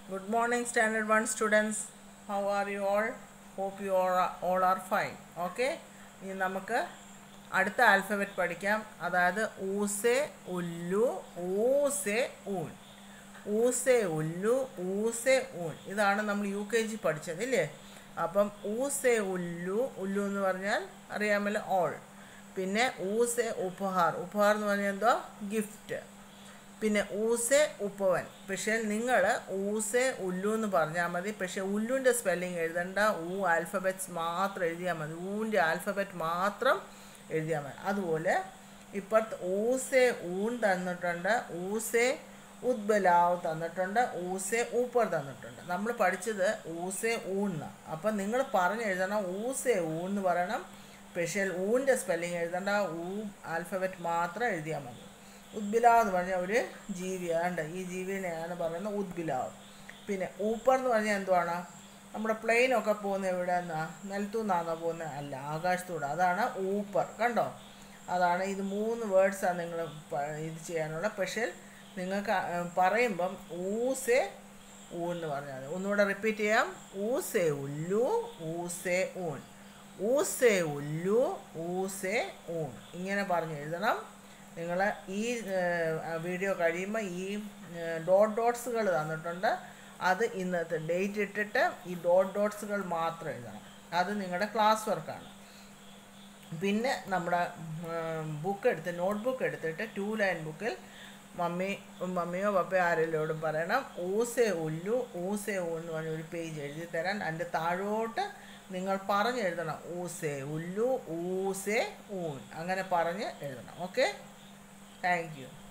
Good morning, Standard 1 students. How are you all? Hope you all are, all are fine. Okay? ഇനി നമുക്ക് അടുത്ത alphabet പഠിക്കാം അതായത് ഊസെ ഉല്ലു ഊസെ ഊൻ ഊസെ ഉല്ലു ഊസെ ഊൻ ഇതാണ് നമ്മൾ യു കെ ജി പഠിച്ചത് ഇല്ലേ അപ്പം ഊസെ ഉല്ലു ഉല്ലു എന്ന് പറഞ്ഞാൽ അറിയാമല്ലോ ഓൾ പിന്നെ ഊസെ ഉപഹാർ ഉപഹാർ എന്ന് പറഞ്ഞാൽ എന്തോ ഗിഫ്റ്റ് പിന്നെ ഊസെ ഉപ്പവൻ പക്ഷേ നിങ്ങൾ ഊസെ ഉല്ലു എന്ന് പറഞ്ഞാൽ മതി പക്ഷേ ഉല്ലുവിൻ്റെ സ്പെല്ലിങ് എഴുതണ്ട ഊ ആൽഫബറ്റ്സ് മാത്രം എഴുതിയാൽ മതി ഊൻ്റെ ആൽഫബറ്റ് മാത്രം എഴുതിയാൽ മതി അതുപോലെ ഇപ്പോഴത്തെ ഊസെ ഊൺ തന്നിട്ടുണ്ട് ഊസെ ഉദ്ബലാവ് തന്നിട്ടുണ്ട് ഊസെ ഊപ്പർ തന്നിട്ടുണ്ട് നമ്മൾ പഠിച്ചത് ഊസെ ഊന്ന് അപ്പം നിങ്ങൾ പറഞ്ഞ് എഴുതണം ഊസെ ഊൺ എന്ന് പറയണം പക്ഷേ ഊൻ്റെ സ്പെല്ലിങ് എഴുതണ്ട ഊ ആൽഫബറ്റ് മാത്രം എഴുതിയാൽ മതി ഉദ്ബിലാവ് എന്ന് പറഞ്ഞാൽ ഒരു ജീവിയാണ് ഈ ജീവിനെയാണ് പറയുന്നത് ഉദ്ബിലാവ് പിന്നെ ഊപ്പർ എന്ന് പറഞ്ഞാൽ എന്തുവാണ് നമ്മുടെ പ്ലെയിനൊക്കെ പോകുന്നത് എവിടെ നിന്നാ നിലത്തു നിന്നാണോ പോകുന്നത് അല്ല ആകാശത്തൂടെ അതാണ് ഊപ്പർ കണ്ടോ അതാണ് ഇത് മൂന്ന് വേർഡ്സാണ് നിങ്ങൾ ഇത് ചെയ്യാനുള്ള പക്ഷേ നിങ്ങൾക്ക് പറയുമ്പം ഊസെ ഊ എന്ന് പറഞ്ഞാൽ മതി ഒന്നുകൂടെ റിപ്പീറ്റ് ചെയ്യാം ഊസെ ഉല്ലു ഊസെ ഊൻ ഊസെ ഉല്ലു ഊസെ ഊൺ ഇങ്ങനെ പറഞ്ഞ് എഴുതണം നിങ്ങൾ ഈ വീഡിയോ കഴിയുമ്പോൾ ഈ ഡോട്ട് ഡോട്ട്സുകൾ തന്നിട്ടുണ്ട് അത് ഇന്നത്തെ ഡേറ്റ് ഇട്ടിട്ട് ഈ ഡോട്ട് ഡോട്ട്സുകൾ മാത്രം എഴുതണം അത് നിങ്ങളുടെ ക്ലാസ് വർക്കാണ് പിന്നെ നമ്മുടെ ബുക്ക് എടുത്ത് നോട്ട് ബുക്ക് എടുത്തിട്ട് ടു ലൈൻ ബുക്കിൽ മമ്മി മമ്മിയോ പപ്പയോ ആരെല്ലോടും പറയണം ഊസെ ഉല്ലു ഊസെ ഊ എന്ന് പറഞ്ഞ ഒരു പേജ് എഴുതി തരാൻ അതിൻ്റെ താഴോട്ട് നിങ്ങൾ പറഞ്ഞ് എഴുതണം ഊസെ ഉല്ലു ഊസെ ഊൻ അങ്ങനെ പറഞ്ഞ് എഴുതണം ഓക്കെ താങ്ക് യു